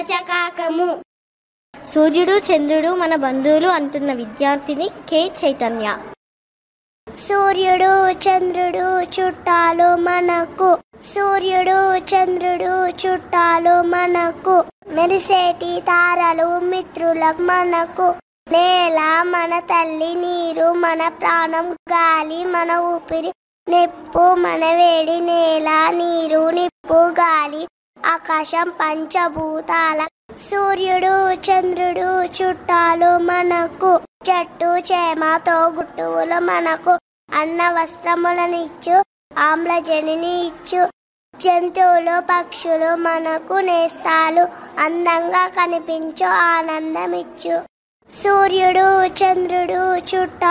చకాకము సూర్యుడు చంద్రుడు మన బంధువులు అంటున్న విద్యార్థిని కె చైతన్య సూర్యుడు చంద్రుడు చుట్టాలు మనకు సూర్యుడు చంద్రుడు చుట్టాలు మనకు మెరిసేటి తారలు మిత్రులకు మనకు నేల మన తల్లి నీరు మన ప్రాణం గాలి మన ఊపిరి నిప్పు మన వేడి నేల నీరు నిప్పు గాలి ఆకాశం పంచభూతాల సూర్యుడు చంద్రుడు చుట్టాలు మనకు చెట్టు చేమతో గుట్టువులు మనకు అన్న వస్త్రములనిచ్చు ఆమ్లజనిని ఇచ్చు జంతువులు పక్షులు మనకు నేస్తాలు అందంగా కనిపించు ఆనందమిచ్చు సూర్యుడు చంద్రుడు చుట్ట